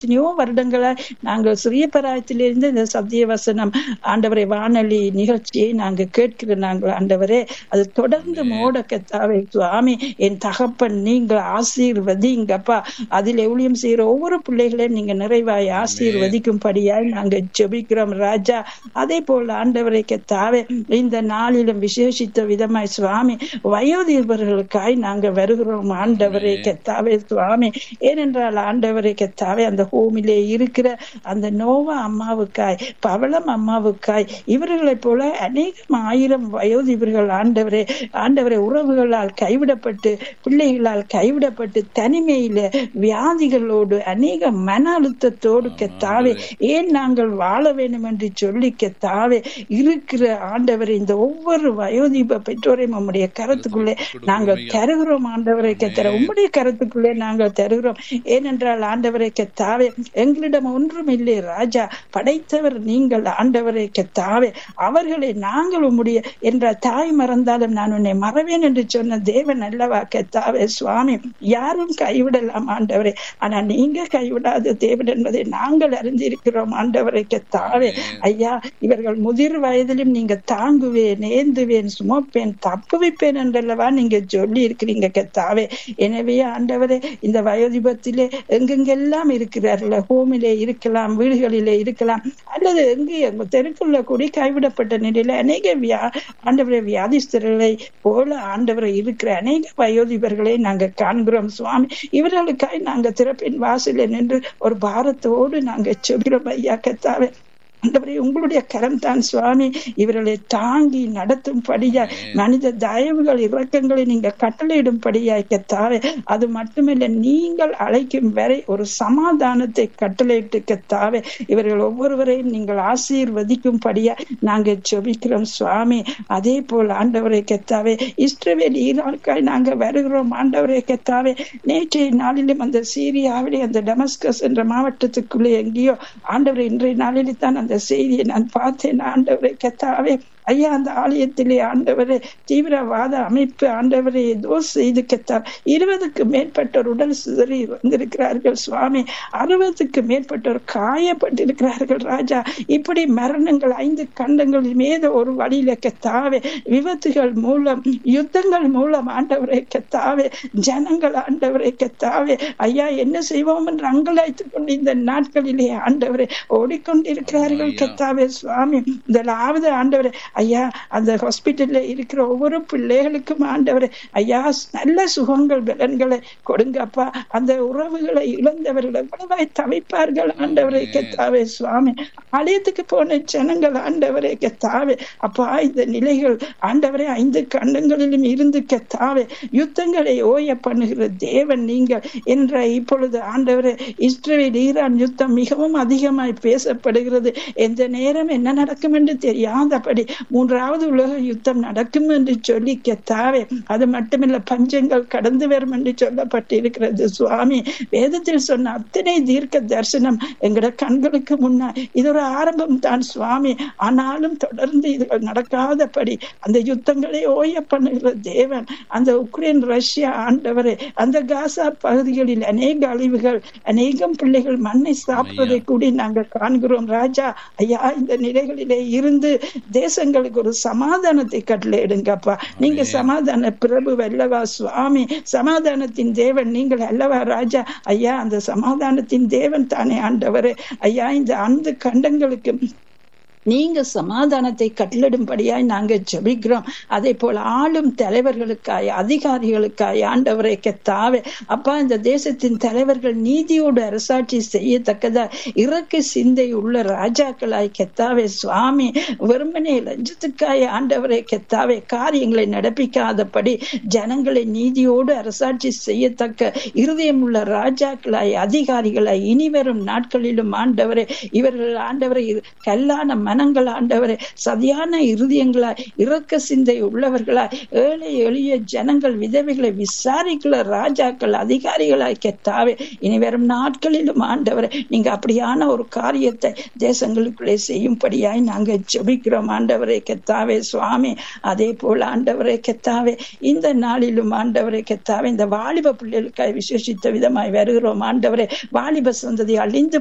எத்தனையோ வருடங்களா நாங்கள் சிறிய பராயத்திலிருந்து இந்த சத்திய வசனம் ஆண்டவரை வானொலி நிகழ்ச்சியை நாங்க கேட்கிற நாங்கள் ஆண்டவரே அது தொடர்ந்து மோட கத்தாவே சுவாமி என் தகப்பன் நீங்கள் ஆசீர்வதிங்கப்பா அதில் ஊழியம் செய்யற ஒவ்வொரு பிள்ளைகளையும் நீங்க நிறைவாய் ஆசீர்வதிக்கும்படியாய் நாங்க ஜெபிக்கிறோம் ராஜா அதே போல ஆண்டவரை கத்தாவே இந்த நாளிலும் விசேஷித்த விதமாய் சுவாமி வயோதிபர்களுக்காய் நாங்க வருகிறோம் ஆண்டவரை கத்தாவே சுவாமி ஏனென்றால் ஆண்டவரை கத்தாவே அந்த ஹோமிலே இருக்கிற அந்த நோவா அம்மாவுக்காய் பவளம் அம்மாவுக்காய் இவர்களைப் போல அநேகம் ஆயிரம் வயோதிபர்கள் ஆண்டவரே ஆண்டவரை உறவுகளால் கைவிடப்பட்டு பிள்ளைகளால் கைவிடப்பட்டு தனிமையில வியாதிகளோடு அநேக மன அழுத்தத்தோடு கத்தாவே ஏன் நாங்கள் வாழ வேண்டும் என்று சொல்லி கத்தாவே இருக்கிற ஆண்டவரை இந்த ஒவ்வொரு வயோதிப பெற்றோரையும் உம்முடைய கருத்துக்குள்ளே நாங்கள் தருகிறோம் ஆண்டவரை கத்தர உம்முடைய கருத்துக்குள்ளே நாங்கள் தருகிறோம் ஏனென்றால் ஆண்டவரை கத்தாவே எங்களிடம் ஒன்றும் இல்லை ராஜா படைத்தவர் நீங்கள் ஆண்டவரை கத்தாவே அவர்களை நாங்கள் உம்முடைய என்ற தாய் மறந்தாலும் நான் உன்னை மறவேன் என்று சொன்ன தேவன் அல்லவா கத்தாவே சுவாமி யாரும் கைவிடலாம் ஆண்டவரே ஆனா நீங்க கைவிடாத தேவன் என்பதை நாங்கள் அறிந்திருக்கிறோம் ஆண்டவரை கத்தாவே ஐயா இவர்கள் முதிர் வயதிலும் நீங்க தாங்குவேன் ஏந்துவேன் சுமப்பேன் தப்புவிப்பேன் என்றல்லவா நீங்க சொல்லி இருக்கிறீங்க கத்தாவே எனவே ஆண்டவரே இந்த வயோதிபத்திலே எங்கெங்கெல்லாம் இருக்கிறார்கள் ஹோமிலே இருக்கலாம் வீடுகளிலே இருக்கலாம் அல்லது எங்கே தெருக்குள்ள கூடி கைவிடப்பட்ட நிலையில அநேக வியா ஆண்டவரை வியாதிஸ்தர்களை போல ஆண்டவரை இருக்கிற அநேக வயோதிபர்களை நாங்க காண்கிறோம் சுவாமி இவர்களுக்காய் நாங்க திறப்பின் வாசல நின்று ஒரு பாரத்தோடு நாங்க சொல்கிறோம் ஐயா கத்தாவே ஆண்டவரே உங்களுடைய கரம் தான் சுவாமி இவர்களை தாங்கி நடத்தும் படியாய் மனித தயவுகள் இறக்கங்களை நீங்க கட்டளையிடும்படியாய் கத்தாவே அது மட்டுமில்ல நீங்கள் அழைக்கும் வரை ஒரு சமாதானத்தை கட்டளையிட்டு கத்தாவே இவர்கள் ஒவ்வொருவரையும் நீங்கள் ஆசீர்வதிக்கும்படியா நாங்க ஜெபிக்கிறோம் சுவாமி அதே போல் ஆண்டவரை கத்தாவே இஸ்ரவேல் ஈராக்காய் நாங்க வருகிறோம் ஆண்டவரை கத்தாவே நேற்றைய நாளிலும் அந்த சீரியாவிலே அந்த டெமஸ்கஸ் என்ற மாவட்டத்துக்குள்ளே எங்கேயோ ஆண்டவரை இன்றைய நாளிலே தான் அந்த செய்தியை நான் பார்த்தேன் ஆண்டவரை கத்தாவே ஐயா அந்த ஆலயத்திலே ஆண்டவரே தீவிரவாத அமைப்பு ஆண்டவரை ஏதோ செய்து கத்தார் இருபதுக்கு மேற்பட்டோர் உடல் சிதறி வந்திருக்கிறார்கள் சுவாமி அறுபதுக்கு மேற்பட்டோர் காயப்பட்டிருக்கிறார்கள் ராஜா இப்படி மரணங்கள் ஐந்து கண்டங்களில் மீது ஒரு வழியில கத்தாவே விபத்துகள் மூலம் யுத்தங்கள் மூலம் ஆண்டவரை கத்தாவே ஜனங்கள் ஆண்டவரை கத்தாவே ஐயா என்ன செய்வோம் என்று அங்கலாய்த்துக் கொண்டு இந்த நாட்களிலே ஆண்டவரை ஓடிக்கொண்டிருக்கிறார்கள் கத்தாவே சுவாமி முதலாவது ஆண்டவரை ஐயா அந்த ஹாஸ்பிட்டல்ல இருக்கிற ஒவ்வொரு பிள்ளைகளுக்கும் ஆண்டவர் ஐயா நல்ல சுகங்கள் பலன்களை கொடுங்கப்பா அந்த உறவுகளை இழந்தவர்கள் எவ்வளவாய் தவிப்பார்கள் ஆண்டவரை கத்தாவே சுவாமி ஆலயத்துக்கு போன ஜனங்கள் ஆண்டவரை கத்தாவே அப்பா இந்த நிலைகள் ஆண்டவரை ஐந்து கண்டங்களிலும் இருந்து கத்தாவே யுத்தங்களை ஓய பண்ணுகிற தேவன் நீங்கள் என்ற இப்பொழுது ஆண்டவரை இஸ்ரேல் ஈரான் யுத்தம் மிகவும் அதிகமாய் பேசப்படுகிறது எந்த நேரம் என்ன நடக்கும் என்று தெரியாதபடி மூன்றாவது உலக யுத்தம் நடக்கும் என்று சொல்லி கத்தாவே அது மட்டுமில்ல பஞ்சங்கள் கடந்து வரும் என்று சொல்லப்பட்டிருக்கிறது சுவாமி வேதத்தில் சொன்ன அத்தனை தீர்க்க தரிசனம் எங்கட கண்களுக்கு முன்னா இது ஒரு ஆரம்பம் தான் சுவாமி ஆனாலும் தொடர்ந்து இதுகள் நடக்காதபடி அந்த யுத்தங்களை ஓய பண்ணுகிற தேவன் அந்த உக்ரைன் ரஷ்யா ஆண்டவரே அந்த காசா பகுதிகளில் அநேக அழிவுகள் அநேகம் பிள்ளைகள் மண்ணை சாப்பிடுவதை கூடி நாங்கள் காண்கிறோம் ராஜா ஐயா இந்த நிலைகளிலே இருந்து தேசங்களுக்கு ஒரு சமாதானத்தை கட்டளையிடுங்கப்பா நீங்க சமாதான பிரபு அல்லவா சுவாமி சமாதானத்தின் தேவன் நீங்கள் அல்லவா ராஜா ஐயா அந்த சமாதானத்தின் தேவன் தானே ஆண்டவரே ஐயா இந்த அந்த கண்டங்களுக்கு நீங்க சமாதானத்தை கட்டளிடும்படியாய் நாங்க ஜபிக்கிறோம் அதே போல ஆளும் தலைவர்களுக்காய் அதிகாரிகளுக்காய் ஆண்டவரை கத்தாவே அப்பா இந்த தேசத்தின் தலைவர்கள் நீதியோடு அரசாட்சி செய்யத்தக்கதா இறக்க சிந்தை உள்ள ராஜாக்களாய் கெத்தாவே சுவாமி வெறுமனே லஞ்சத்துக்காய் ஆண்டவரை கெத்தாவே காரியங்களை நடப்பிக்காதபடி ஜனங்களை நீதியோடு அரசாட்சி செய்யத்தக்க இருதயம் உள்ள ராஜாக்களாய் அதிகாரிகளாய் இனிவரும் நாட்களிலும் ஆண்டவரை இவர்கள் ஆண்டவரை கல்லான மனங்கள் ஆண்டவரே சதியான இருதயங்களாய் இரக்க சிந்தை உள்ளவர்களாய் ஏழை எளிய ஜனங்கள் விதவைகளை விசாரிக்கிற ராஜாக்கள் அதிகாரிகளாய் கெத்தாவே இனி வரும் நாட்களிலும் ஆண்டவரை நீங்க அப்படியான ஒரு காரியத்தை தேசங்களுக்குள்ளே செய்யும்படியாய் நாங்க ஜெபிக்கிறோம் ஆண்டவரே கெத்தாவே சுவாமி அதே போல ஆண்டவரே கெத்தாவே இந்த நாளிலும் ஆண்டவரே கெத்தாவே இந்த வாலிப பிள்ளைகளுக்காய் விசேஷித்த விதமாய் வருகிறோம் ஆண்டவரே வாலிப சந்ததி அழிந்து